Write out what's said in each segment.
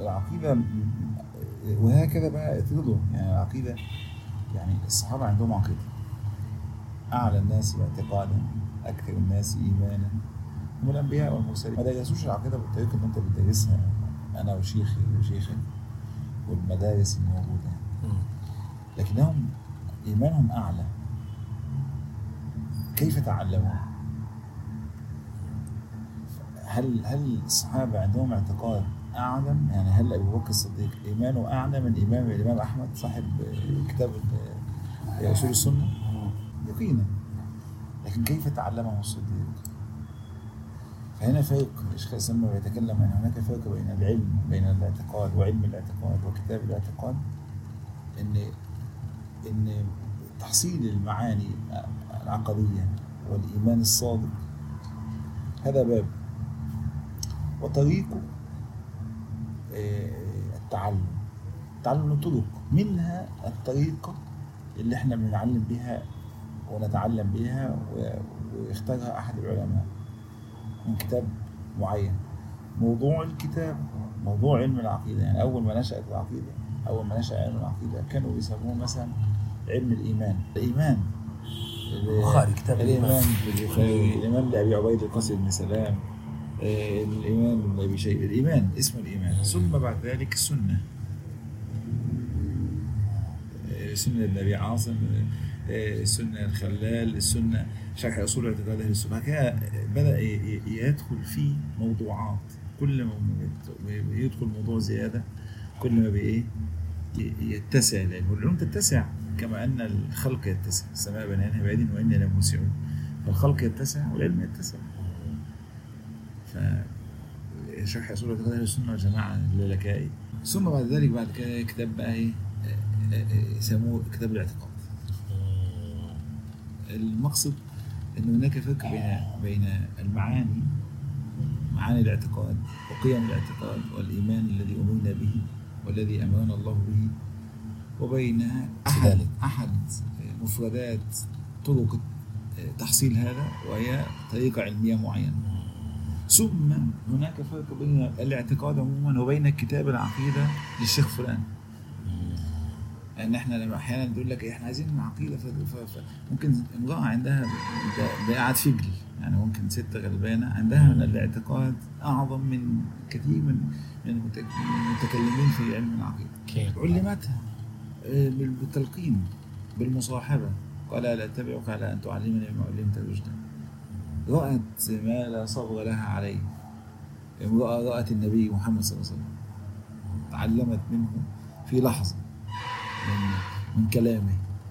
العقيدة وهكذا بقى اطرده يعني العقيدة يعني الصحابة عندهم عقيدة أعلى الناس اعتقادا أكثر الناس إيمانا هم الأنبياء والمرسلين ما درسوش العقيدة بالطريقة اللي أنت بتدرسها أنا وشيخي وشيخك والمدارس الموجودة لكنهم إيمانهم أعلى كيف تعلموا؟ هل هل الصحابة عندهم اعتقاد أعلم يعني هل أبو بكر الصديق إيمانه أعلى من إمام الإمام أحمد صاحب كتاب أصول السنة؟ يقينا لكن كيف تعلمه الصديق؟ فهنا فرق الشيخ الإسلام يتكلم أن هناك فرق بين العلم بين الاعتقاد وعلم الاعتقاد وكتاب الاعتقاد إن إن تحصيل المعاني العقدية والإيمان الصادق هذا باب وطريقه التعلم تعلم له طرق منها الطريقة اللي احنا بنتعلم بها ونتعلم بها واختارها أحد العلماء من كتاب معين موضوع الكتاب موضوع علم العقيدة يعني أول ما نشأت العقيدة أول ما نشأ علم العقيدة كانوا بيسموه مثلا علم الإيمان الإيمان البخاري كتاب الإيمان البخاري الإيمان لأبي عبيد القاسم بن سلام الإيمان لأبي شيء الإيمان اسمه الإيمان ثم بعد ذلك السنة سنة النبي عاصم السنة الخلال السنة شرح أصول اعتقاد أهل السنة هكذا بدأ يدخل فيه موضوعات كل ما يدخل موضوع زيادة كل ما بإيه يتسع العلم والعلوم تتسع كما أن الخلق يتسع السماء بنيانها بعيد وإنا لموسعون فالخلق يتسع والعلم يتسع ف شرح أصول اعتقاد أهل السنة والجماعة اللالكائي ثم بعد ذلك بعد كده كتاب بقى إيه يسموه كتاب الاعتقاد المقصد ان هناك فرق بين بين المعاني معاني الاعتقاد وقيم الاعتقاد والايمان الذي امرنا به والذي امرنا الله به وبين احد احد مفردات طرق تحصيل هذا وهي طريقه علميه معينه ثم هناك فرق بين الاعتقاد عموما وبين كتاب العقيده للشيخ فلان ان احنا لما احيانا بيقول لك احنا عايزين عقيده ممكن امراه عندها بقعد فجل يعني ممكن ست غلبانه عندها من الاعتقاد اعظم من كثير من من المتكلمين في علم العقيده علمتها بالتلقين بالمصاحبه قال لا اتبعك على ان تعلمني بما علمت رشدا رأت ما لا صبر لها عليه امرأة رأت النبي محمد صلى الله عليه وسلم تعلمت منه في لحظة من, من كلامه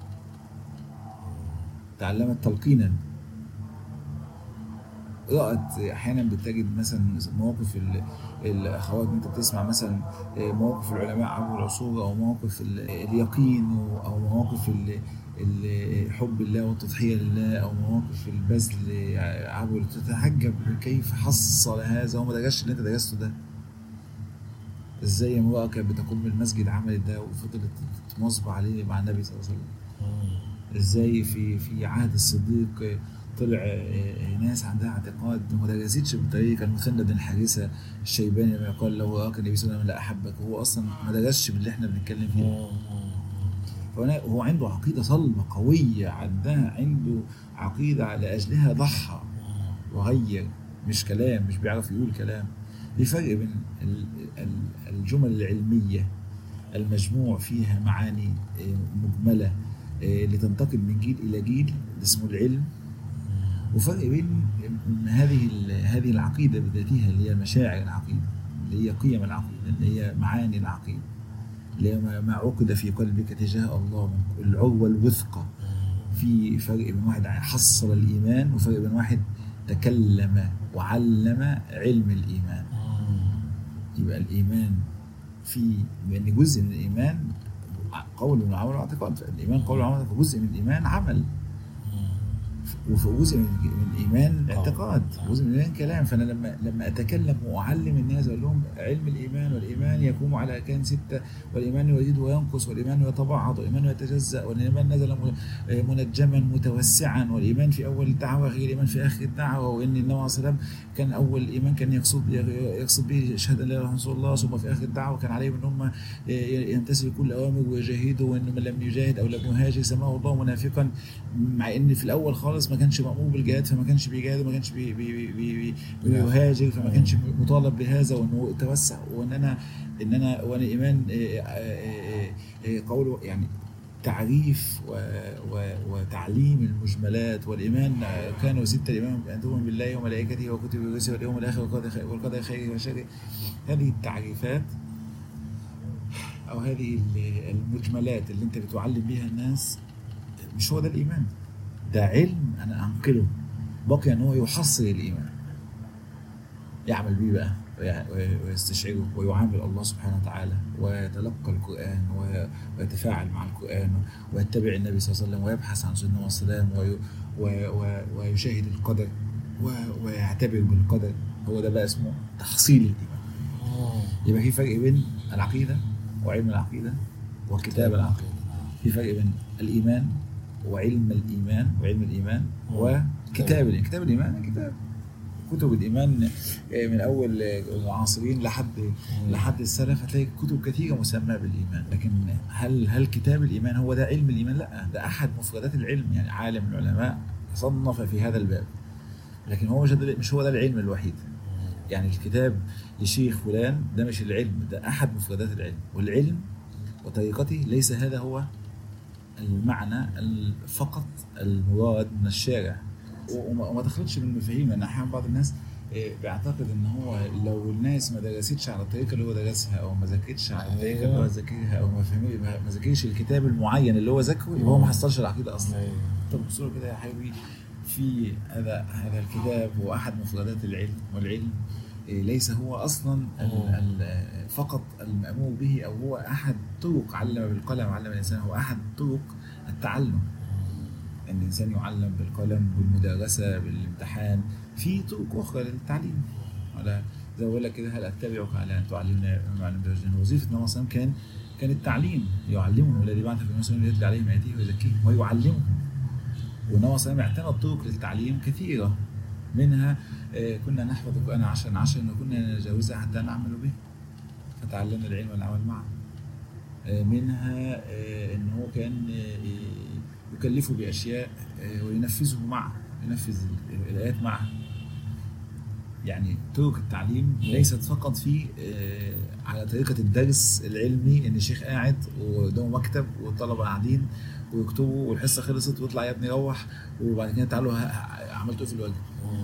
تعلمت تلقينا رأت أحيانا بتجد مثلا مواقف الأخوات أنت بتسمع مثلا مواقف العلماء عبر العصور أو مواقف اليقين أو مواقف حب الله والتضحية لله أو مواقف البذل عبر تتعجب كيف حصل هذا وما درسش اللي أنت درسته ده ازاي امرأة كانت بتقوم بالمسجد عملت ده وفضلت تمواظب عليه مع النبي صلى الله عليه وسلم ازاي في في عهد الصديق طلع ناس عندها اعتقاد ما درستش بالطريقه كان مثنى بن حارثه الشيباني لما قال لو راك النبي صلى الله عليه وسلم لا احبك هو اصلا ما درسش باللي احنا بنتكلم فيه فهنا هو عنده عقيده صلبه قويه عندها عنده عقيده على اجلها ضحى وغير مش كلام مش بيعرف يقول كلام في فرق بين الجمل العلميه المجموع فيها معاني مجمله لتنتقل من جيل الى جيل اسمه العلم وفرق بين هذه هذه العقيده بذاتها اللي هي مشاعر العقيده اللي هي قيم العقيده اللي هي معاني العقيده اللي هي ما عقد في قلبك تجاه الله من العروه الوثقه في فرق بين واحد حصل الايمان وفرق بين واحد تكلم وعلم علم الايمان يبقى الايمان في بان جزء من الايمان قول وعمل واعتقاد الايمان قول وعمل جزء من الايمان عمل وجزء من من الايمان آه. اعتقاد جزء من الايمان كلام فانا لما لما اتكلم واعلم الناس اقول لهم علم الايمان والايمان يقوم على اركان سته والايمان يزيد وينقص والايمان يتبعض والايمان يتجزا والايمان نزل م- منجما متوسعا والايمان في اول الدعوه غير الايمان في اخر الدعوه وان النبي صلى الله عليه وسلم كان اول الايمان كان يقصد يقصد به شهاده ان لا اله الا الله ثم في اخر الدعوه كان عليهم ان هم يمتثلوا كل الاوامر ويجاهدوا وان من لم يجاهد او لم يهاجر سماه الله منافقا مع ان في الاول خالص ما كانش مامور بالجهاد فما كانش بيجاهد وما كانش بي بي بي بي بيهاجر فما كانش مطالب بهذا وانه توسع وان انا ان انا وانا ايمان آه، آه، آه، آه، قوله يعني تعريف و و وتعليم المجملات والايمان آه، كان وزدت الايمان بان تؤمن بالله وملائكته وكتبه ورسله واليوم الاخر والقدر خير- والقدر خيره وشره هذه التعريفات او هذه ال- المجملات اللي انت بتعلم بها الناس مش هو ده الايمان ده علم انا انقله بقي ان هو يحصل الايمان يعمل بيه بقى ويع- وي- ويستشعره ويعامل الله سبحانه وتعالى ويتلقى القرآن وي- ويتفاعل مع القرآن ويتبع النبي صلى الله عليه وسلم ويبحث عن سنة والسلام وي- و- و- ويشاهد القدر و- ويعتبر بالقدر هو ده بقى اسمه تحصيل الإيمان يبقى في فرق بين العقيدة وعلم العقيدة وكتاب العقيدة في فرق بين الإيمان وعلم الإيمان وعلم الإيمان وكتاب الإيمان كتاب الإيمان كتاب كتب الإيمان آه، من أول آه، المعاصرين لحد لحد السلف هتلاقي كتب كثيرة مسماة بالإيمان لكن هل هل كتاب الإيمان هو ده علم الإيمان؟ لا ده أحد مفردات العلم يعني عالم العلماء صنف في هذا الباب لكن هو مش ده- مش هو ده العلم الوحيد يعني الكتاب لشيخ فلان ده مش العلم ده أحد مفردات العلم والعلم وطريقته ليس هذا هو المعنى ال- فقط المراد من الشارع وما وما تخلطش من المفاهيم لان احيانا بعض الناس آه، بيعتقد ان هو لو الناس ما درستش على الطريقه اللي هو درسها او ما ذاكرتش على الطريقه اللي هو ذاكرها او ما فهمش ما ما ذاكرش الكتاب المعين اللي هو ذاكره يبقى هو ما حصلش العقيده اصلا طب بصوا كده يا حبيبي في هذا هذا الكتاب هو احد مفردات العلم والعلم إيه، ليس هو اصلا ال- ال- فقط المامور به او هو احد طرق علم بالقلم علم الانسان هو احد طرق التعلم ان الانسان يعلم بالقلم بالمدرسه بالامتحان في طرق اخرى للتعليم ولا زي ما بقول لك كده هل اتبعك على ان تعلمنا ما علمت رشدا وظيفه النبي صلى الله عليه وسلم كان كان التعليم يعلمهم الذي بعث في المسلمين يتلى عليهم اياته ويزكيهم ويعلمهم والنبي صلى الله عليه وسلم اعتنى طرق للتعليم كثيره منها آه، كنا نحفظ القرآن عشرا عشرا وكنا نجاوزها حتى نعمل به فتعلمنا العلم والعمل معه آه، منها آه، ان هو كان آه، يكلفه باشياء آه، وينفذه معه ينفذ ال- الايات معه يعني طرق التعليم ليست فقط في آه، على طريقه الدرس العلمي ان الشيخ قاعد وقدامه مكتب والطلبه قاعدين ويكتبوا والحصه خلصت ويطلع يا ابني روح وبعد كده تعالوا ه- ه- عملتوا إيه في الواجب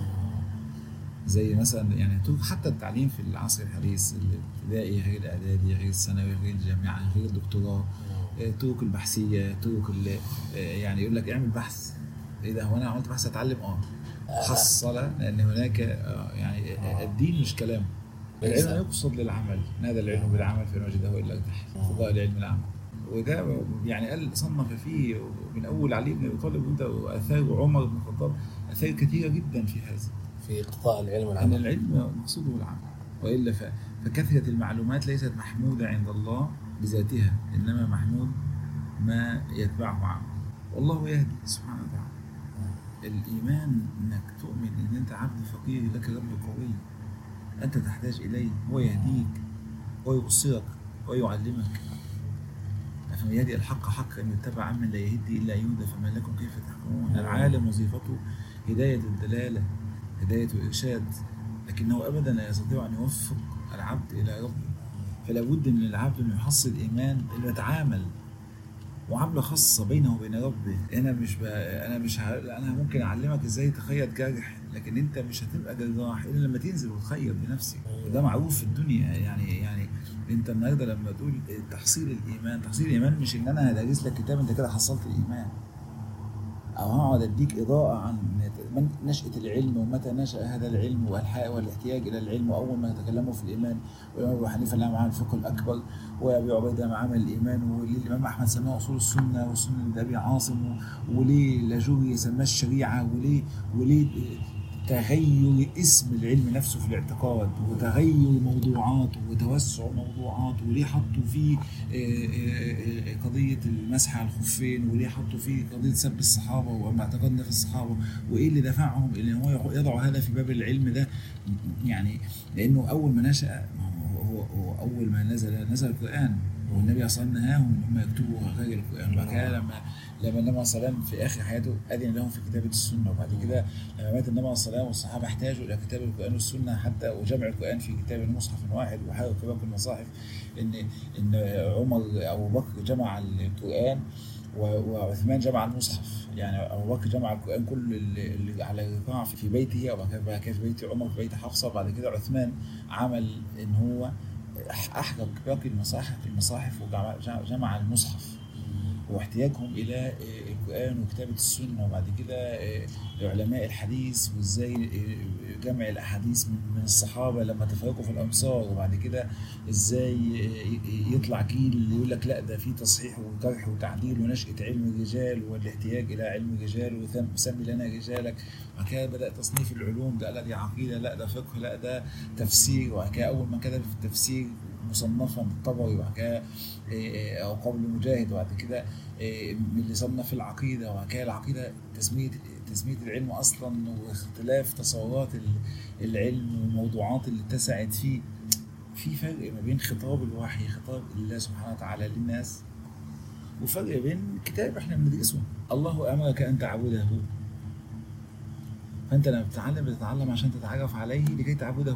زي مثلا يعني طرق حتى التعليم في العصر الحديث الابتدائي غير الاعدادي غير الثانوي غير الجامعه غير الدكتوراه آه، طرق البحثيه طرق ال- آه، يعني يقول لك اعمل بحث ايه ده هو انا عملت بحث اتعلم اه حصل لان هناك آه، يعني آه، الدين مش كلام ليس. العلم يقصد للعمل نادى العلم بالعمل فان وجده الا ارتاح فضاء العلم العمل وده يعني قال صنف فيه من اول علي بن ابي طالب وانت واثار عمر بن الخطاب اثار كثيره جدا في هذا في اقطاع العلم أن والعمل العلم مقصوده العمل وإلا ف- فكثرة المعلومات ليست محمودة عند الله بذاتها إنما محمود ما يتبعه عمل والله يهدي سبحانه وتعالى الإيمان إنك تؤمن إن أنت عبد فقير لك رب قوي أنت تحتاج إليه هو يهديك ويبصرك ويعلمك أفمن يهدي الحق حقا أن يتبع عمن لا يهدي إلا يهدى فما لكم كيف تحكمون العالم وظيفته هداية الدلالة هداية الإرشاد لكنه أبدا لا يستطيع أن يوفق العبد إلى ربه فلا بد من العبد أن يحصل إيمان أنه يتعامل معاملة خاصة بينه وبين ربه أنا مش ب... أنا مش ه... أنا ممكن أعلمك إزاي تخيط جرح لكن أنت مش هتبقى جراح إلا لما تنزل وتخيط بنفسك وده معروف في الدنيا يعني يعني أنت النهارده لما تقول تحصيل الإيمان تحصيل الإيمان مش إن أنا هدرس لك كتاب أنت كده حصلت الإيمان او هقعد اديك اضاءه عن من نشاه العلم ومتى نشا هذا العلم والحاء والاحتياج الى العلم واول ما تكلموا في الايمان والامام ابو حنيفه اللي عمل الفقه الاكبر وابي عبيده ما عمل الايمان وليه الامام احمد سماه اصول السنه والسنه لابي عاصم وليه لاجوري سماه الشريعه وليه وليه تغير اسم العلم نفسه في الاعتقاد وتغير موضوعاته وتوسع موضوعاته وليه حطوا فيه آه، آه، آه، قضية المسح على الخفين وليه حطوا فيه قضية سب الصحابة وما اعتقدنا في الصحابة وإيه اللي دفعهم إن هو يضع هذا في باب العلم ده يعني لأنه أول ما نشأ هو, هو أول ما نزل نزل القرآن والنبي صلى الله عليه وسلم نهاهم ان هم يكتبوا غير القران وبعد كده لما لما النبي صلى الله عليه وسلم في اخر حياته اذن لهم في كتابه السنه وبعد كده لما مات النبي صلى الله عليه وسلم والصحابه احتاجوا الى كتاب القران والسنه حتى وجمع القران في كتاب مصحف واحد وحاول كتاب المصاحف ان ان عمر ابو بكر جمع القران و- وعثمان جمع المصحف يعني ابو بكر جمع القران كل اللي اللي على الرقاع في بيته وبعد كده- بعد كده في بيت عمر في بيت حفصه وبعد كده عثمان عمل ان هو أح- احرق باقي المصاحف المصاحف وجمع جمع- جمع المصحف واحتياجهم الى آه، القران وكتابه السنه وبعد كده آه، علماء الحديث وازاي آه، جمع الاحاديث من من الصحابه لما تفرقوا في الامصار وبعد كده ازاي آه، يطلع جيل اللي يقول لك لا ده في تصحيح وجرح وتعديل ونشاه علم الرجال والاحتياج الى علم الرجال وثم- وسمي لنا رجالك وبعد كده بدا تصنيف العلوم ده لا دي عقيده لا ده فقه لا ده تفسير وبعد كده اول ما كتب في التفسير مصنفا بالطبري وبعد كده إيه، او قبل مجاهد وبعد كده إيه، من اللي صنف العقيده وبعد كده العقيده تسميه تسميه العلم اصلا واختلاف تصورات ال- العلم والموضوعات اللي اتسعت فيه في فرق ما بين خطاب الوحي خطاب الله سبحانه وتعالى للناس وفرق بين كتاب احنا بندرسه الله امرك ان تعبده فانت لما بتتعلم بتتعلم عشان تتعرف عليه لكي تعبده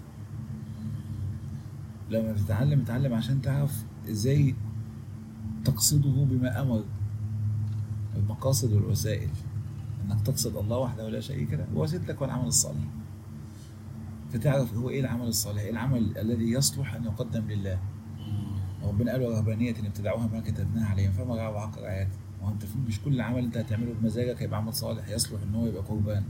لما بتتعلم تتعلم عشان تعرف ازاي تقصده بما امر المقاصد والوسائل انك تقصد الله وحده لا شريك له ووسيلتك والعمل الصالح فتعرف هو ايه العمل الصالح ايه العمل الذي يصلح ان يقدم لله ربنا قال ورهبانية ابتدعوها ما كتبناها عليهم فما رأوا وعقر آيات ما هو انت في مش كل عمل انت هتعمله بمزاجك هيبقى عمل صالح يصلح ان هو يبقى قربان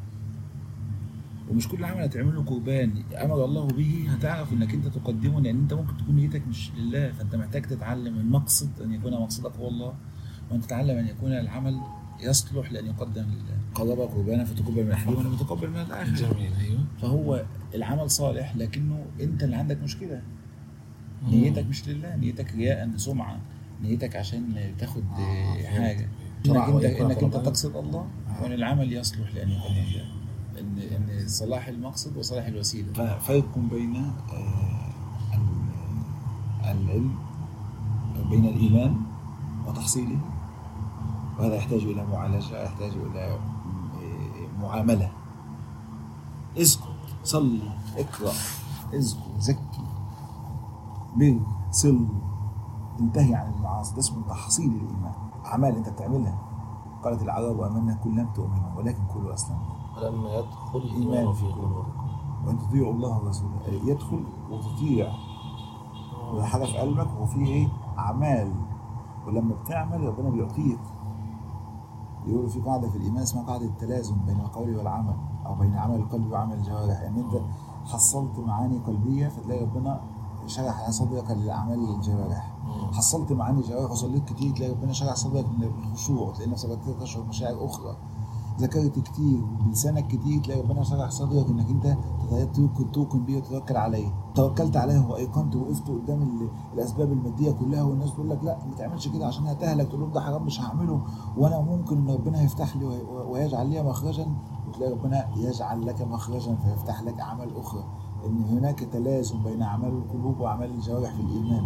ومش كل عمل هتعمله قربان امر الله به هتعرف انك انت تقدمه لان انت ممكن تكون نيتك مش لله فانت محتاج تتعلم المقصد ان يكون مقصدك هو الله وان تتعلم ان يكون العمل يصلح لان يقدم لله قرب قربانا فتقبل من احدهم ولم يتقبل من الاخر جميل ايوه فهو العمل صالح لكنه انت اللي عندك مشكله نيتك مش لله نيتك رياء سمعه نيتك عشان تاخد آه، حاجه فهمت. انك انت يكون انك انت قربان. تقصد الله وان العمل يصلح لان يكون لله ان ان صلاح المقصد وصلاح الوسيله ففرق بين آه، ال- العلم بين الايمان وتحصيله وهذا يحتاج الى معالجه يحتاج الى آه، معامله اسكت صلي اقرا اذكر زكي بر صل انتهي عن المعاصي ده اسمه تحصيل الايمان اعمال انت بتعملها قالت العرب امنا كل لم تؤمنوا ولكن كلوا اسلموا ولما يدخل الإيمان الايمان في في قلوبكم. قلوبكم وان تطيعوا الله ورسوله يدخل وتطيع وده حاجه في قلبك وفي ايه اعمال ولما بتعمل ربنا بيعطيك يقولوا في قاعده في الايمان اسمها قاعده التلازم بين القول والعمل او بين عمل القلب وعمل الجوارح ان انت حصلت معاني قلبيه فتلاقي ربنا شرح صدرك للاعمال الجوارح حصلت معاني جوارح وصليت كتير تلاقي ربنا شرح صدرك للخشوع تلاقي نفسك بدات تشعر مشاعر اخرى ذكرت كتير بلسانك كتير تلاقي ربنا شرح صدرك انك انت توكل توكل بيه وتتوكل عليه توكلت عليه وايقنت وقفت قدام ال- الاسباب الماديه كلها والناس تقول لك لا ما تعملش كده عشان هتهلك تقول لهم ده حرام مش هعمله وانا ممكن ان ربنا يفتح لي وي- ويجعل لي مخرجا وتلاقي ربنا يجعل لك مخرجا فيفتح لك اعمال اخرى ان هناك تلازم بين اعمال القلوب واعمال الجوارح في الايمان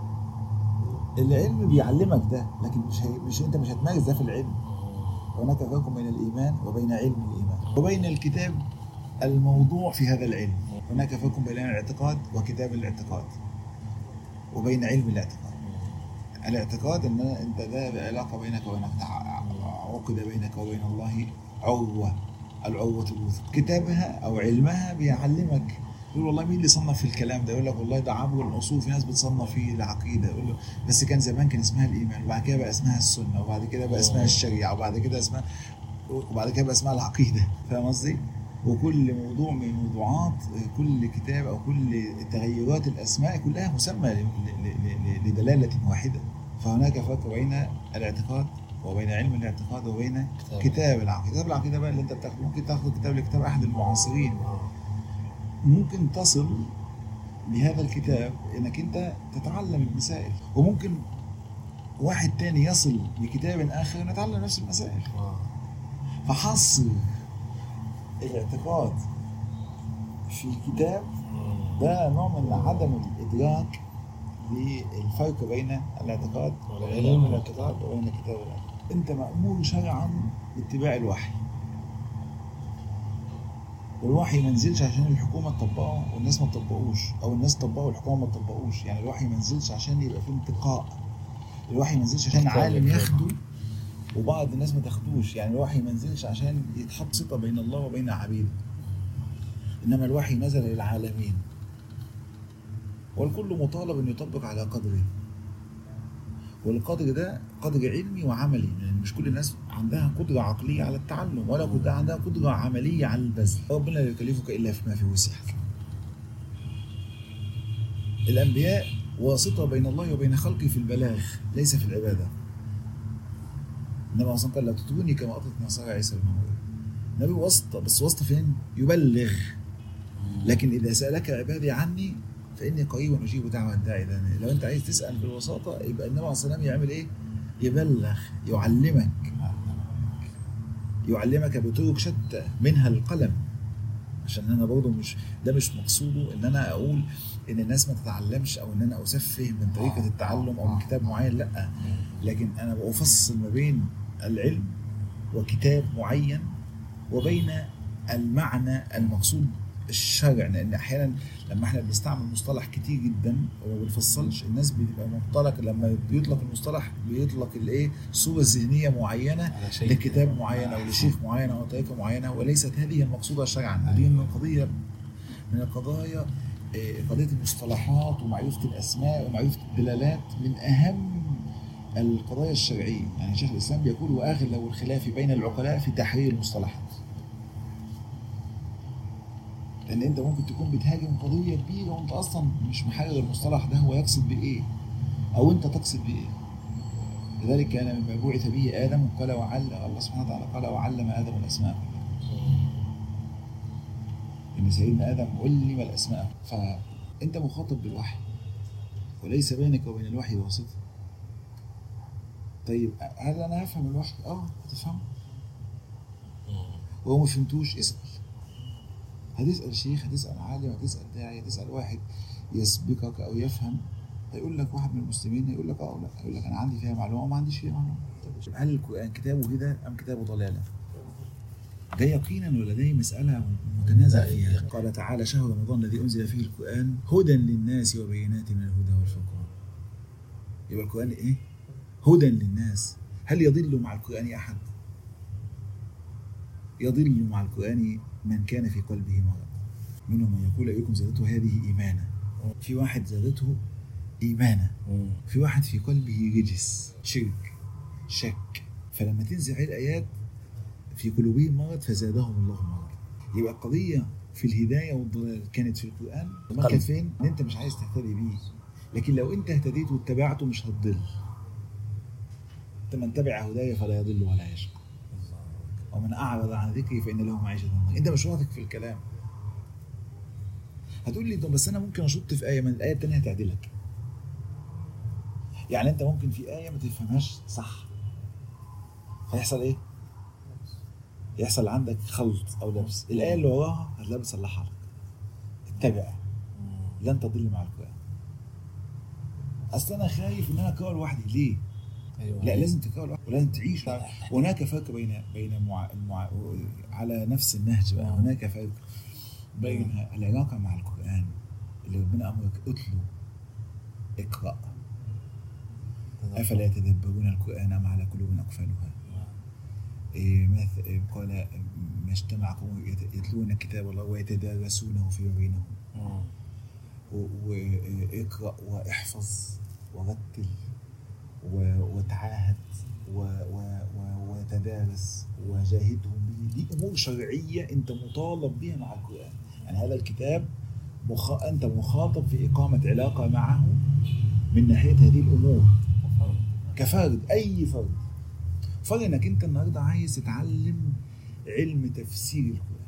العلم بيعلمك ده لكن مش هي مش انت مش هتمارس ده في العلم هناك فرق بين الايمان وبين علم الايمان وبين الكتاب الموضوع في هذا العلم هناك فرق بين الاعتقاد وكتاب الاعتقاد وبين علم الاعتقاد الاعتقاد ان انت ده علاقه بينك وبين عقد بينك وبين الله عروه العروه الوثقى كتابها او علمها بيعلمك يقول والله مين اللي صنف في الكلام ده يقول لك والله ده عبر الاصول في ناس بتصنف فيه العقيده يقول له بس كان زمان كان اسمها الايمان وبعد كده بقى اسمها السنه وبعد كده بقى اسمها الشريعه وبعد كده اسمها وبعد كده بقى اسمها العقيده فاهم قصدي؟ وكل موضوع من الموضوعات كل كتاب او كل تغيرات الاسماء كلها مسمى ل- ل- ل- لدلاله واحده فهناك فرق بين الاعتقاد وبين علم الاعتقاد وبين كتاب. كتاب العقيده كتاب العقيده بقى اللي انت بتاخده ممكن تاخد كتاب لكتاب احد المعاصرين ممكن تصل بهذا الكتاب انك انت تتعلم المسائل وممكن واحد تاني يصل لكتاب اخر نتعلم نفس المسائل آه. فحصر الاعتقاد في كتاب مم. ده نوع من عدم الادراك للفرق بين الاعتقاد والعلم وبين الاعتقاد وبين كتاب الاعتقاد انت مامور شرعا باتباع الوحي والوحي ما نزلش عشان الحكومه تطبقه والناس ما تطبقوش او الناس تطبقه والحكومه ما تطبقوش يعني الوحي ما نزلش عشان يبقى فيه انتقاء الوحي ما نزلش عشان كتاب عالم الكتاب. ياخده وبعض الناس ما تاخدوش يعني الوحي ما نزلش عشان يتحط صفه بين الله وبين عبيده انما الوحي نزل للعالمين والكل مطالب ان يطبق على قدره والقدر ده قدر علمي وعملي يعني مش كل الناس عندها قدرة عقلية على التعلم ولا قدرة عندها قدرة عملية على البذل ربنا لا يكلفك إلا فيما في وسعك الأنبياء واسطة بين الله وبين خلقه في البلاغ ليس في العبادة النبي أصلا قال لا تطروني كما أطرت نصارى عيسى بن مريم النبي واسطة بس واسطة فين؟ يبلغ لكن إذا سألك عبادي عني فإني قريب أجيب دعوة الداعي إذا لو أنت عايز تسأل بالوساطة يبقى النبي عليه الصلاة والسلام يعمل إيه؟ يبلغ يعلمك يعلمك بطرق شتى منها القلم عشان انا برضه مش ده مش مقصوده ان انا اقول ان الناس ما تتعلمش او ان انا اسفه من طريقه التعلم او من كتاب معين لا لكن انا بفصل ما بين العلم وكتاب معين وبين المعنى المقصود الشرع لان احيانا لما احنا بنستعمل مصطلح كتير جدا وما بنفصلش الناس بتبقى منطلق لما بيطلق المصطلح بيطلق الايه صوره ذهنيه معينه على شيء لكتاب معين او لشيخ معين او طريقه معينه وليست هذه المقصوده شرعا ودي من القضيه من القضايا آه، قضيه المصطلحات ومعرفه الاسماء ومعرفه الدلالات من اهم القضايا الشرعيه يعني شيخ الاسلام بيقول واغلب الخلاف بين العقلاء في تحرير المصطلحات لان انت ممكن تكون بتهاجم قضيه كبيره وانت اصلا مش محرر المصطلح ده هو يقصد بايه او انت تقصد بايه لذلك كان مما بعث به ادم قال وعلم الله سبحانه وتعالى قال وعلم ادم الاسماء ان سيدنا ادم علم الاسماء فانت مخاطب بالوحي وليس بينك وبين الوحي واسطه طيب هل انا هفهم الوحي؟ اه هتفهمه ولو ما فهمتوش اسال هتسال شيخ هتسال عالم هتسال داعي هتسال واحد يسبقك او يفهم هيقول لك واحد من المسلمين هيقول لك اه أو لا هيقول لك انا عندي فيها معلومه وما عنديش فيها معلومه طب هل القران كتابه هدى ام كتابه ضلاله؟ ده يقينا ولا ده مساله متنازع لا، فيها يقين. قال تعالى شهر رمضان الذي انزل فيه القران هدى للناس وبينات من الهدى والفرقان يبقى القران ايه؟ هدى للناس هل يضل مع القران احد؟ يضل مع القران من كان في قلبه مرض منهم من يقول ايكم زادته هذه ايمانا في واحد زادته ايمانا مم. في واحد في قلبه رجس شرك شك فلما تنزل عليه الايات في قلوبهم مرض فزادهم الله مرض يبقى القضيه في الهدايه والضلال كانت في القران ما قلب. كانت فين؟ ان انت مش عايز تهتدي بيه لكن لو انت اهتديت واتبعته مش هتضل انت من تبع هدايا فلا يضل ولا يشقى ومن اعرض عن ذكري فان له معيشه ضنكا انت مش واثق في الكلام هتقول لي طب بس انا ممكن اشط في ايه من الايه الثانيه هتعدلك يعني انت ممكن في ايه ما تفهمهاش صح فيحصل ايه يحصل عندك خلط او لبس الايه اللي وراها هتلاقيها بتصلحها لك اتبع مم. لن تضل مع القران اصل انا خايف ان انا اقرا لوحدي ليه ايوه لا لازم تقرا لوحدك ولازم تعيش هناك فرق بين بين مع... المع... على نفس النهج بقى آه. هناك فرق بين العلاقه مع القران اللي ربنا امرك اتلو اقرا افلا يتدبرون القران ام على قلوب اقفالها إيه مث... إيه قال ما اجتمع قوم يت- يتلون كتاب الله ويتدارسونه فيما بينهم مم. واقرأ واحفظ ورتل و- وتعاهد و- و- و- وتدارس وجاهدهم به دي امور شرعيه انت مطالب بها مع القران يعني هذا الكتاب مخ... انت مخاطب في اقامه علاقه معه من ناحيه هذه الامور كفرد اي فرد فرض انك انت النهارده عايز تتعلم علم تفسير القران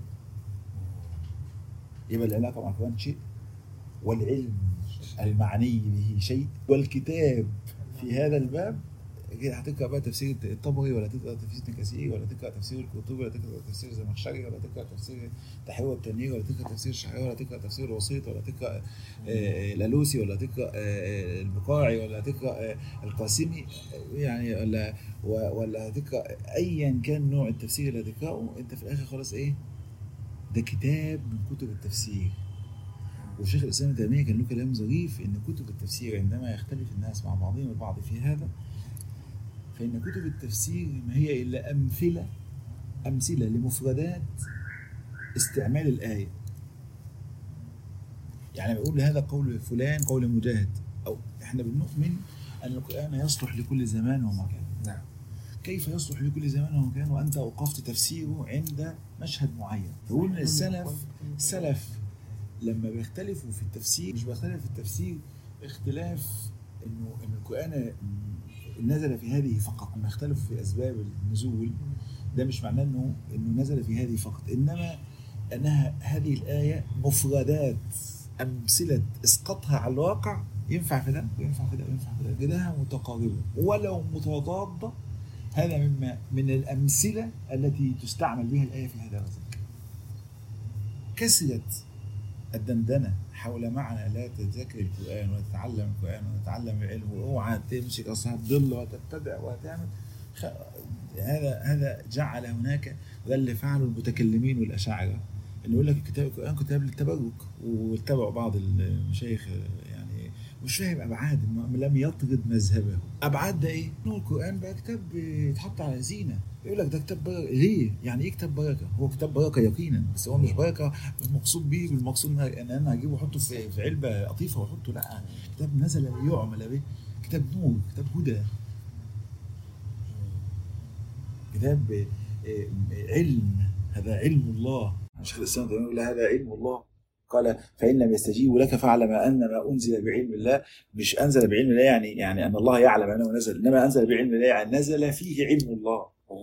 يبقى العلاقه مع القران شيء والعلم المعني به شيء والكتاب في هذا الباب كده هتقرا بقى تفسير الطبري ولا تقرا تفسير ابن كثير ولا تقرا تفسير القرطبي ولا تقرا تفسير الزمخشري ولا تقرا تفسير تحرير والتنوير ولا تقرا تفسير الشعراوي ولا تقرا تفسير الوسيط ولا تقرا آه، الالوسي ولا تقرا آه، البقاعي ولا تقرا آه، القاسمي يعني ولا و- ولا تقرا ايا كان نوع التفسير اللي هتقراه انت في الاخر خلاص ايه ده كتاب من كتب التفسير وشيخ الاسلام ابن تيميه كان له كلام ظريف ان كتب التفسير عندما يختلف الناس مع بعضهم البعض في هذا فان كتب التفسير ما هي الا امثله امثله لمفردات استعمال الايه يعني بيقول هذا قول فلان قول مجاهد او احنا بنؤمن ان القران يصلح لكل زمان ومكان نعم كيف يصلح لكل زمان ومكان وانت اوقفت تفسيره عند مشهد معين يقول ان السلف السلف لما بيختلفوا في التفسير مش بيختلف في التفسير اختلاف انه ان القران نزل في هذه فقط اما يختلفوا في اسباب النزول ده مش معناه انه انه نزل في هذه فقط انما انها هذه الايه مفردات امثله اسقاطها على الواقع ينفع في ده وينفع في ده وينفع في ده جدها متقاربه ولو متضاده هذا مما من الامثله التي تستعمل بها الايه في هذا وذاك كسرت الدندنه حول معنى لا تذاكر القران وتتعلم القران وتتعلم العلم واوعى تمسك اصلا هتضل وتبتدع وهتعمل خ... هذا هذا جعل هناك وده اللي فعله المتكلمين والاشاعره اللي يقول لك كتاب القران كتاب للتبرك واتبعوا بعض المشايخ يعني مش فاهم ابعاد م- لم يطرد مذهبه ابعاد ده ايه؟ انه القران بقى كتاب يتحط على زينه يقول لك ده كتاب بركه ليه؟ يعني ايه كتاب بركه؟ هو كتاب بركه يقينا بس هو مش بركه المقصود به بالمقصود إن- ان انا هجيبه واحطه في في علبه قطيفه واحطه لا كتاب نزل ليعمل به كتاب نور كتاب هدى كتاب آه، علم هذا علم الله شيخ الاسلام تيميه يقول هذا علم الله قال فان لم يستجيبوا لك فاعلم ان ما انزل بعلم الله مش انزل بعلم الله يعني يعني ان الله يعلم انه نزل انما انزل بعلم الله يعني نزل فيه علم الله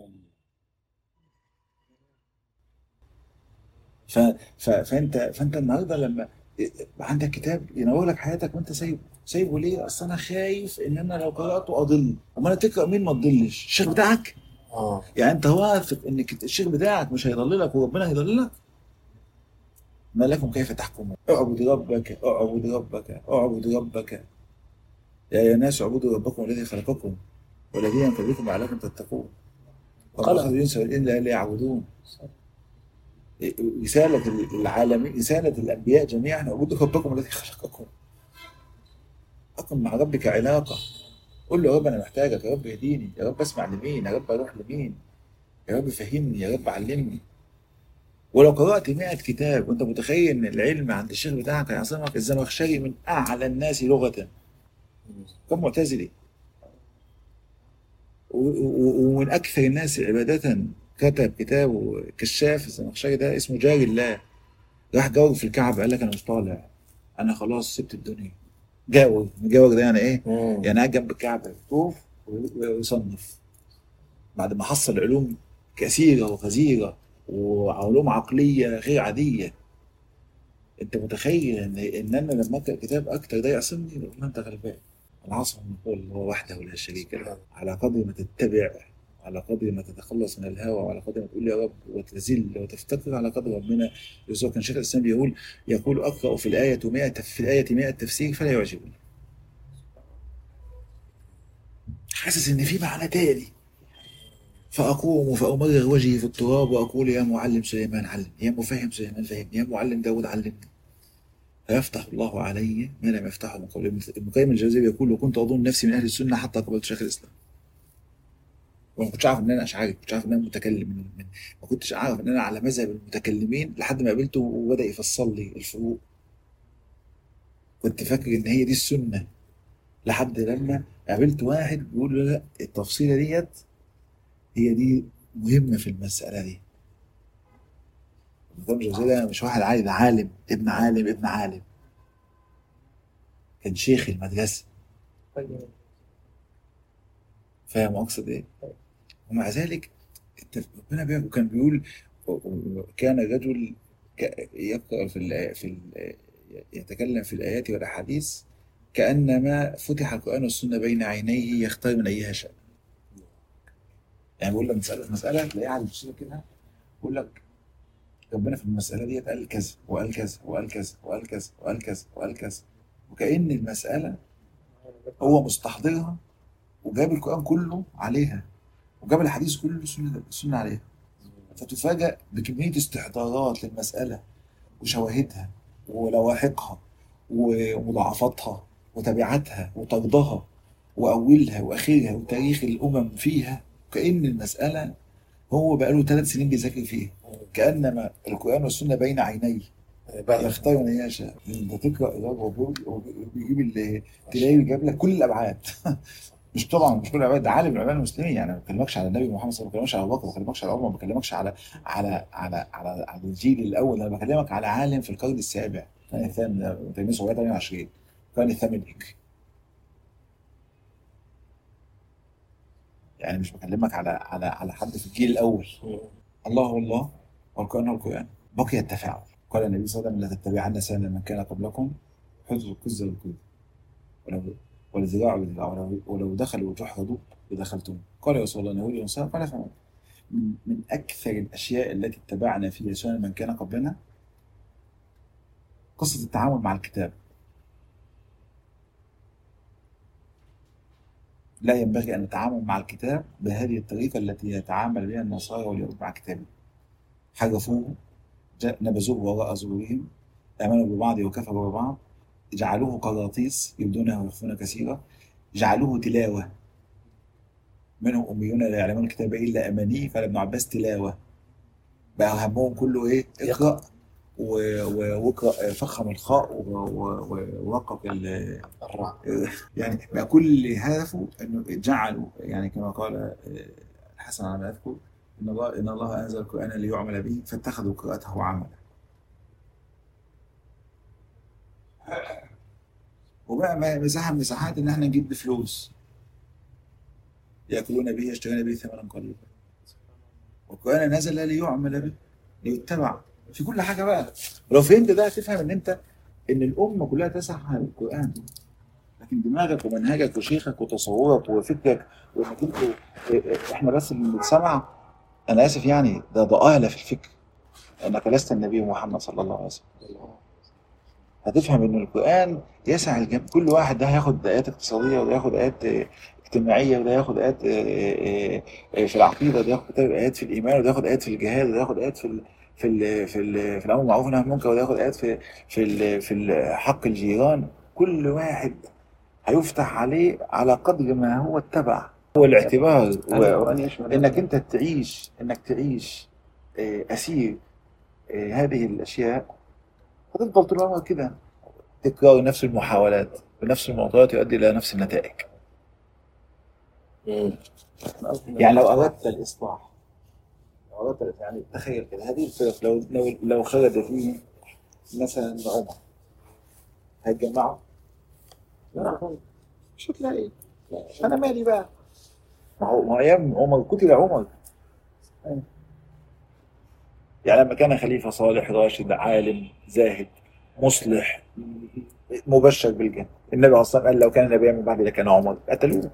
ف ف فانت فانت النهارده لما عندك كتاب ينور لك حياتك وانت سايبه سايبه ليه؟ اصل انا خايف ان انا لو قراته اضل امال تقرا مين ما تضلش؟ الشيخ بتاعك؟ اه يعني انت واثق ان كت- الشيخ بتاعك مش هيضللك وربنا هيضللك ما لكم كيف تحكمون اعبد ربك اعبد ربك اعبد ربك يا ايها الناس اعبدوا ربكم الذي خلقكم والذين من قبلكم لعلكم تتقون خلق. خلق الانس والجن الا ليعبدون رسالة العالمين رسالة الأنبياء جميعا اعبدوا ربكم الذي خلقكم أقم مع ربك علاقة قول له يا رب أنا محتاجك يا رب اهديني يا رب أسمع لمين يا رب أروح لمين يا رب فهمني يا رب علمني ولو قرأت 100 كتاب وأنت متخيل إن العلم عند الشيخ بتاعك هيعصمك الزمخشري من أعلى الناس لغة كم معتزلي و- و- ومن أكثر الناس عبادة كتب كتابه كشاف الزمخشري ده اسمه جاري الله راح جاور في الكعبة قال لك أنا مش طالع أنا خلاص سبت الدنيا جاور مجاور ده يعني إيه؟ مم. يعني قاعد جنب الكعبة يطوف ويصنف بعد ما حصل علوم كثيرة وغزيرة وعلوم عقلية غير عادية انت متخيل ان ان انا لما اقرا كتاب اكتر ده يعصمني والله انت غلبان العصم من قول الله وحده لا شريك له على قدر ما تتبع على قدر ما تتخلص من الهوى وعلى قدر ما تقول يا رب وتذل وتفتقر على قدر ربنا يرزقك كان شيخ الاسلام بيقول يقول اقرا في الايه 100 في الايه 100 تفسير فلا يعجبني حاسس ان في معنى تاني فاقوم فامرغ وجهي في التراب واقول يا معلم سليمان علم يا مفهم سليمان فهم يا معلم داود علمني فيفتح الله علي ما لم يفتحه من قبل ابن قيم الجوزي يقول وكنت اظن نفسي من اهل السنه حتى قبلت شيخ الاسلام وما كنتش عارف ان انا اشعري ما كنتش عارف ان انا متكلم من من ما كنتش عارف ان انا على مذهب المتكلمين لحد ما قابلته وبدا يفصل لي الفروق كنت فاكر ان هي دي السنه لحد لما قابلت واحد بيقول له لا التفصيله ديت هي دي مهمه في المساله دي نظام الجوزية ده مش واحد عادي ده عالم ابن عالم ابن عالم كان شيخ المدرسه فاهم اقصد ايه؟ ومع ذلك انت ربنا بيقول كان بيقول كان رجل ك- يقرأ في ال في ال يتكلم في الآيات والأحاديث كأنما فتح القرآن والسنة بين عينيه يختار من أيها شاء. يعني بيقول لك مسألة مسألة تلاقيه قاعد يبص لك كده يقول لك ربنا في المسألة دي قال كذا وقال كذا وقال كذا وقال كذا وقال كذا وقال كذا وكأن المسألة هو مستحضرها وجاب القرآن كله عليها وجاب الحديث كله السنة السنة عليها فتفاجأ بكمية استحضارات للمسألة وشواهدها ولواحقها ومضاعفاتها وتبعاتها وطردها وأولها وآخرها وتاريخ الأمم فيها كأن المسألة هو بقاله ثلاث سنين بيذاكر فيها كأنما القرآن والسنة بين عينيه بقى يختار من يشاء انت تقرا ده هو بيقول- هو بيجيب ال- تلاقيه جاب لك كل الابعاد مش طبعا مش كل الابعاد ده عالم من علماء المسلمين يعني ما بكلمكش على النبي محمد صلى الله عليه وسلم ما بكلمكش على ابو بكر ما بكلمكش على عمر ما بكلمكش على على على على, على الجيل الاول انا بكلمك على عالم في القرن السابع القرن الثامن تقريبا 728 القرن الثامن الهجري يعني مش بكلمك على على على حد في الجيل الاول الله هو الله والقرآن هو القرآن بقي التفاعل قال النبي صلى الله عليه وسلم لا تتبعن سنة من كان قبلكم حذوا الكز والكذب ولو والذراع بالذراع ولو, ولو دخلوا جحر لدخلتم قال يا رسول الله نهولي ونصار قال فمن من, من أكثر الأشياء التي اتبعنا فيها سنن من كان قبلنا قصة التعامل مع الكتاب لا ينبغي أن نتعامل مع الكتاب بهذه الطريقة التي يتعامل بها النصارى واليهود مع كتابهم حرفوه جاء- نبذوه وراء ظهورهم آمنوا ببعض وكفروا ببعض جعلوه قراطيس يبدونها ويخفون كثيرا جعلوه تلاوة منهم أميون لا يعلمون الكتاب إلا أماني قال ابن عباس تلاوة بقى همهم كله إيه اقرأ و- و- واقرأ فخم الخاء و- و- و- ورقق ال- الرع يعني بقى كل هدفه انه جعلوا يعني كما قال آه، الحسن على ما اذكر ان الله ان الله انزل القران ليعمل به فاتخذوا قراءته عملا. وبقى ما- مساحه من مساحات ان احنا نجيب بفلوس ياكلون به يشترون به ثمنا قليلا. والقران نزل ليعمل به ليتبع في كل حاجه بقى ولو فهمت ده هتفهم ان انت ان الامه كلها تسعى على القران لكن دماغك ومنهجك وشيخك وتصورك وفكرك وانك انت احنا بس اللي بنتسمع انا اسف يعني ده ضآلة في الفكر انك لست النبي محمد صلى الله عليه وسلم هتفهم ان القران يسع الجميع كل واحد ده هياخد ايات اقتصاديه وده ياخد ايات اه، اجتماعيه وده ياخد ايات اه، اه، اه، في العقيده وده ياخد ايات في الايمان وده ياخد ايات في الجهاد وده ياخد ايات في ال في ال في ال في الامر بالمعروف والنهي عن المنكر وده ياخد ايات في في ال في ال- حق الجيران كل واحد هيفتح عليه على قدر ما هو اتبع هو الاعتبار و- انك انت تعيش انك تعيش آه، اسير آه، هذه الاشياء هتفضل طول عمرك كده تكرار نفس المحاولات بنفس المعطيات يؤدي الى نفس النتائج يعني لو اردت الاصلاح لو اردت يعني تخيل كده هذه الفرق لو لو لو خرج فيه مثلا عمر هيتجمعوا؟ لا مش هتلاقي انا مالي بقى ما هو ما ايام عمر قتل عمر يعني لما كان خليفه صالح راشد عالم زاهد مصلح مبشر بالجنه النبي اصلا قال لو كان نبيا من بعد لكان عمر قتلوه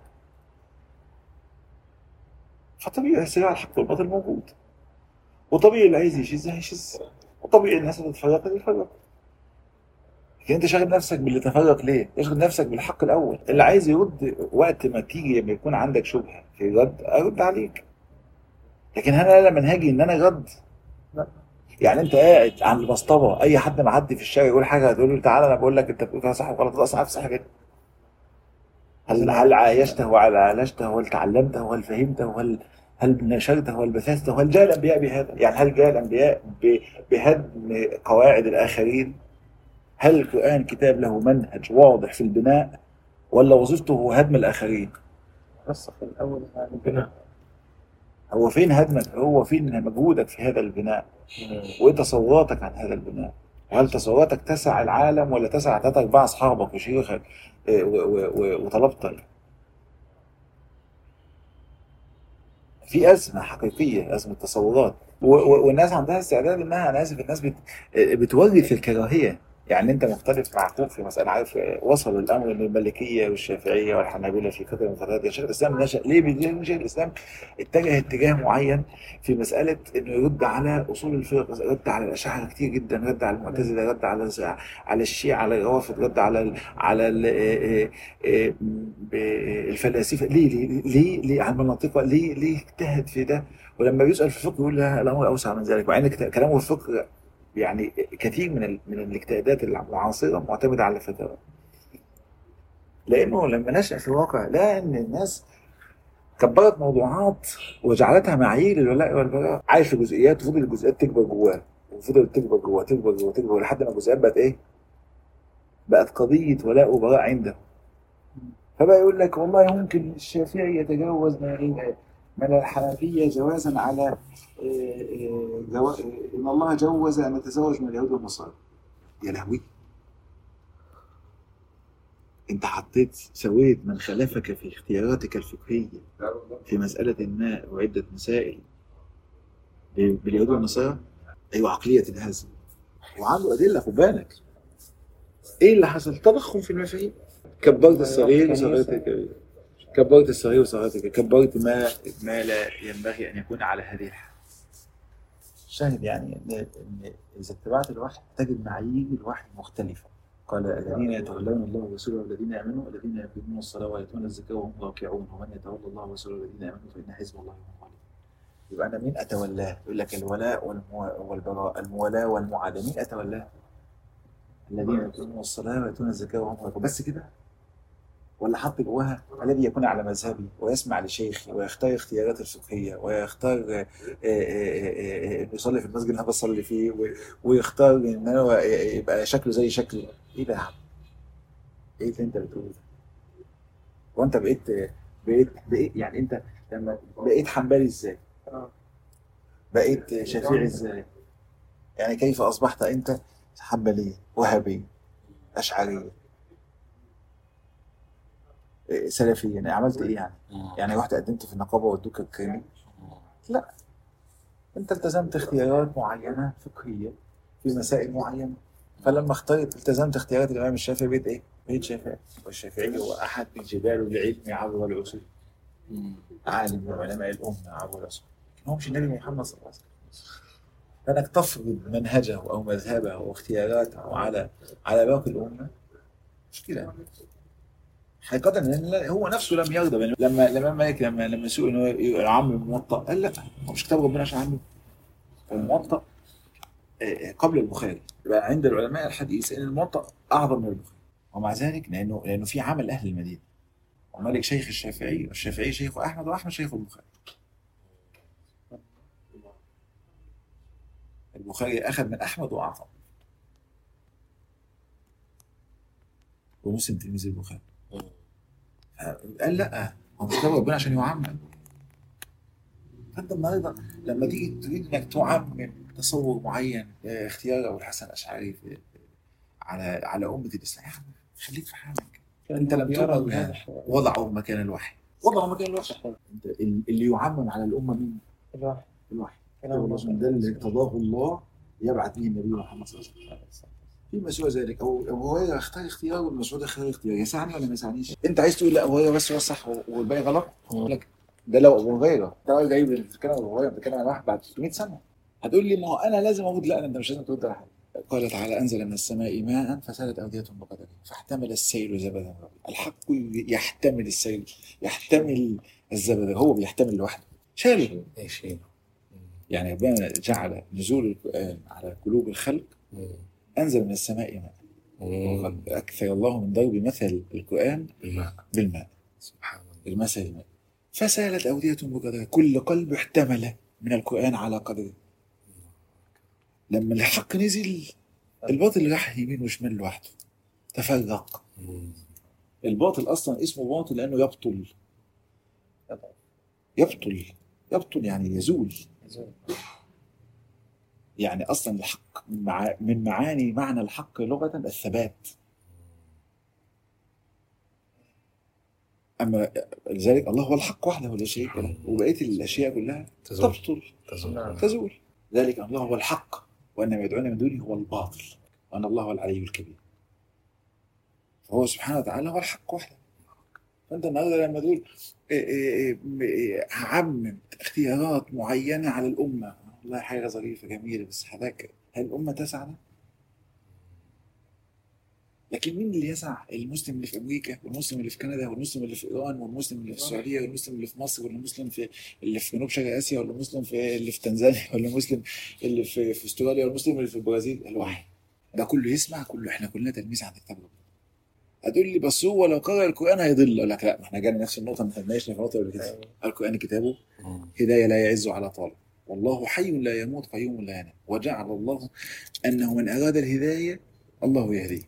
فطبيعي الصراع الحق والباطل موجود وطبيعي اللي عايز يشذ هيشذ وطبيعي الناس اللي تتفرق تتفرق لكن انت شاغل نفسك باللي تفرق ليه؟ اشغل نفسك بالحق الاول اللي عايز يرد وقت ما تيجي لما يكون عندك شبهه في رد ارد عليك لكن هل انا منهجي ان انا رد؟ لا يعني انت قاعد على المصطبه اي حد معدي في الشارع يقول حاجه هتقول له تعالى انا بقول لك انت بتقول فيها صح وغلط ده اصلا عارف صح كده هل هل عايشته وهل عالجته وهل تعلمته وهل فهمته وهل هل نشرته وهل بثثته هل جاء الانبياء بهذا؟ يعني هل جاء الانبياء ب- بهدم قواعد الاخرين؟ هل القرآن كتاب له منهج واضح في البناء ولا وظيفته هو هدم الآخرين بس في الأول يعني البناء هو فين هدمك هو فين مجهودك في هذا البناء وايه تصوراتك عن هذا البناء وهل تصوراتك تسع العالم ولا تسع ثلاث ارباع اصحابك وشيوخك إيه، و- و- و- وطلبتك في ازمه حقيقيه ازمه تصورات و- و- والناس عندها استعداد انها انا اسف الناس بت بتورث الكراهيه يعني انت مختلف مع اخوك في مساله عارف وصل الامر للمالكيه والشافعيه والحنابله في فتره من الفترات شيخ الاسلام نشا ليه؟ لان شيخ الاسلام اتجه اتجاه معين في مساله انه يرد على اصول الفرق رد على الاشاعره كتير جدا رد على المعتزله رد على على الشيعه على الروافض رد على ال على ال آه، آه، آه، الفلاسفه ليه ليه ليه, ليه على المناطق ليه ليه اجتهد في ده ولما بيسال في الفقه يقول لا الامر اوسع من ذلك مع ان كت- كلامه في الفقه يعني كثير من ال- من الاجتهادات المعاصره معتمده على الفتاوى لانه لما نشا في الواقع لقى ان الناس كبرت موضوعات وجعلتها معايير للولاء والبراء عايش في جزئيات وفضل الجزئيات تكبر جواه وفضلت تكبر جواه تكبر جواه تكبر لحد ما الجزئيات بقت ايه؟ بقت قضيه ولاء وبراء عنده فبقى يقول لك والله ممكن الشافعي يتجاوز من ال- من الحنفيه جوازا على آه، آه، جو- آه، ان الله جوز ان يتزوج من اليهود والنصارى يا لهوي انت حطيت سويت من خلفك في اختياراتك الفقهيه في مساله ما وعده مسائل ب- باليهود والنصارى ايوه عقليه الهزم وعنده ادله خد بالك ايه اللي حصل؟ تضخم في المفاهيم كبرت الصغير وصغرت الكبير كبرت الصغير وصغرت الكبير كبرت ما ما لا ينبغي ان يكون على هذه الحال شاهد يعني ان ان اذا اتبعت الوحي تجد معايير الوحي مختلفه قال الذين يتولون الله ورسوله والذين امنوا الذين يقيمون الصلاه ويؤتون الزكاه وهم راكعون ومن يتولى الله ورسوله والذين امنوا فان حزب الله هم الغالبون يبقى انا مين اتولاه؟ يقول لك الولاء والمو... والبراء الموالاه والمعاداه مين اتولاه؟ الذين يقيمون الصلاه ويؤتون الزكاه وهم راكعون بس كده؟ ولا حط جواها الذي يكون على مذهبي ويسمع لشيخي ويختار اختيارات الفقهيه ويختار آه، آه، آه، آه، انه يصلي في المسجد اللي انا بصلي فيه و- ويختار ان هو يبقى شكله زي شكلي ايه ده يا عم؟ ايه اللي انت بتقوله ده؟ وانت بقيت بقيت بقيت يعني انت لما بقيت حنبلي ازاي؟ بقيت شافعي ازاي؟ يعني كيف اصبحت انت حنبليا وهابيا اشعريا إيه، سلفيا يعني عملت ايه يعني؟ يعني رحت قدمت في النقابه وادوك الكريمي؟ لا انت التزمت اختيارات معينه فقهيه في مسائل معينه فلما اخترت التزمت اختيارات الامام الشافعي بقيت ايه؟ بقيت شافعي والشافعي هو احد من جبال العلم عبر العصور عالم من علماء الامه عبر العصور لكن هو مش النبي محمد صلى الله عليه وسلم فانك تفرض منهجه او مذهبه واختياراته على على باقي الامه مشكله حقيقة لأن هو نفسه لم يرضى بأن- لما الإمام مالك لما لما سئل إن هو يعمم الموطأ قال لا هو مش كتاب ربنا عشان عمم الموطأ آه، قبل البخاري يبقى عند العلماء الحديث ان الموطأ اعظم من البخاري ومع ذلك لانه لانه في عمل اهل المدينه ومالك شيخ الشافعي والشافعي شيخ احمد واحمد شيخ البخاري البخاري اخذ من احمد واعطى ومسلم تلميذ البخاري قال لا هو مش كتاب ربنا عشان يعمم فانت النهارده لما تيجي تريد انك تعمم تصور معين آه، اختيار ابو الحسن الاشعري في على على امه الاسلام يا عم خليك في حالك انت لم بيرى ترى الواضح وضعه مكان الوحي وضعه مكان الوحي انت ال- اللي يعمم على الامه مين؟ الواحد الوحي كلام الله ده اللي اقتضاه الله يبعث به النبي محمد صلى الله عليه وسلم فيما سوى ذلك او ابو هريره اختار اختيار وابن مسعود اختار اختيار يسعني ولا ما يسعنيش؟ انت عايز تقول لا ابو هريره بس هو الصح والباقي غلط؟ أقول لك ده لو ابو هريره ده راجل جاي بتتكلم عن ابو هريره بتتكلم عن واحد بعد 600 سنه هتقول لي ما هو انا لازم ارد لا انت مش لازم ترد على حاجه قال تعالى انزل من السماء ماء فسالت اوديه بقدره فاحتمل السيل زبدا رابيا الحق يحتمل السيل يحتمل الزبد هو بيحتمل لوحده شاله ايش هي؟ يعني ربنا جعل نزول القران على قلوب الخلق انزل من السماء ماء وقد اكثر الله من ضرب مثل القران الماء بالماء سبحان الله المثل الماء فسالت أودية بقدرها كل قلب احتمل من القرآن على قدره لما الحق نزل الباطل راح يمين وشمال لوحده تفرق مم. الباطل اصلا اسمه باطل لانه يبطل يضعف. يبطل يبطل يعني يزول يزول. يعني اصلا الحق من مع- من معاني معنى الحق لغه الثبات اما لذلك الله هو الحق وحده لا شريك له وبقيه الاشياء كلها تزول تبطل تزول تزول ذلك أن الله هو الحق وان ما يدعون من دونه هو الباطل وان الله هو العلي الكبير فهو سبحانه وتعالى هو الحق وحده فانت النهارده لما تقول إيه إيه إيه إيه هعمم اختيارات معينه على الامه والله حاجه ظريفه جميله بس حضرتك هل الامه تسع ده؟ لكن مين اللي يسع المسلم اللي في امريكا والمسلم اللي في كندا والمسلم اللي في ايران والمسلم اللي في السعوديه والمسلم اللي في مصر والمسلم في اللي في جنوب شرق اسيا ولا المسلم في اللي في تنزانيا ولا المسلم اللي في في استراليا ولا المسلم اللي في البرازيل الواحد ده كله يسمع كله احنا كلنا تلميذ عند كتاب ربنا هتقول لي بس هو لو قرأ القرآن هيضل أقول لك لا ما احنا جانا نفس النقطة ما خدناش في النقطة قبل كده أيوة. القرآن كتابه مم. هداية لا يعز على طالب والله حي لا يموت قيوم لا ينام وجعل الله أنه من أراد الهداية الله يهديه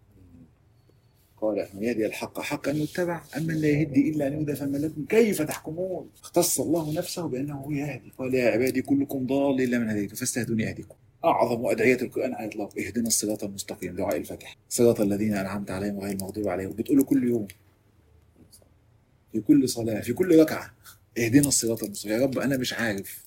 قال من يهدي الحق حقا أن يتبع أما لا يهدي إلا أن يهدى فما لكم كيف تحكمون اختص الله نفسه بأنه هو يهدي قال يا عبادي كلكم ضال إلا من هديته فاستهدوني أهديكم أعظم أدعية القرآن على الإطلاق اهدنا الصراط المستقيم دعاء الفتح صراط الذين أنعمت عليهم غير المغضوب عليهم بتقوله كل يوم في كل صلاة في كل ركعة اهدنا الصراط المستقيم يا رب أنا مش عارف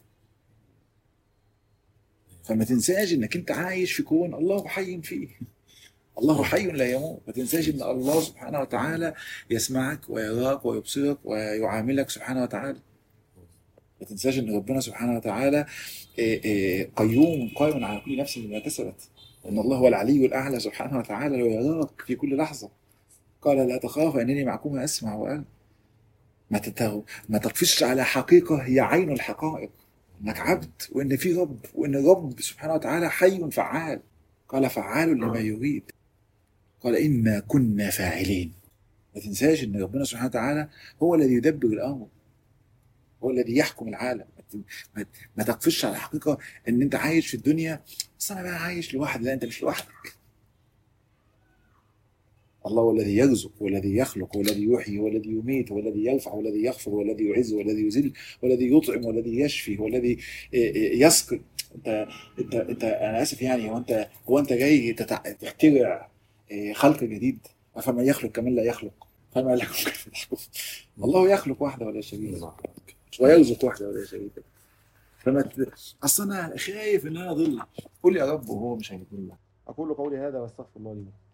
فما تنساش انك انت عايش في كون الله حي فيه الله حي لا يموت ما تنساش ان الله سبحانه وتعالى يسمعك ويراك ويبصرك ويعاملك سبحانه وتعالى ما تنساش ان ربنا سبحانه وتعالى إيه، إيه، قيوم قائم على كل نفس بما كسبت ان الله هو العلي الاعلى سبحانه وتعالى ويراك في كل لحظه قال لا تخاف انني معكما اسمع وارى ما تتغ... ما تقفش على حقيقه هي عين الحقائق انك عبد وان في رب وان الرب سبحانه وتعالى حي فعال قال فعال لما يريد قال انا كنا فاعلين ما تنساش ان ربنا سبحانه وتعالى هو الذي يدبر الامر هو الذي يحكم العالم ما ت- ما ت- ما تقفش على حقيقه ان انت عايش في الدنيا بس انا بقى عايش لوحدي لا انت مش لوحدك الله هو الذي يرزق والذي يخلق والذي يحيي والذي يميت والذي يرفع والذي يخفض والذي يعز والذي يذل والذي يطعم والذي يشفي والذي إيه، إيه، يسقي انت انت انت انا اسف يعني هو انت هو انت جاي تتع- تخترع إيه، خلق جديد فما يخلق كمان لا يخلق فما لكم كيف تحكم الله يخلق وحده ولا شريك له الله. ويرزق وحده ولا شريك له فما ت... اصل انا خايف ان انا اضل قول يا رب وهو مش هيضل اقول قولي هذا واستغفر الله لي ولكم.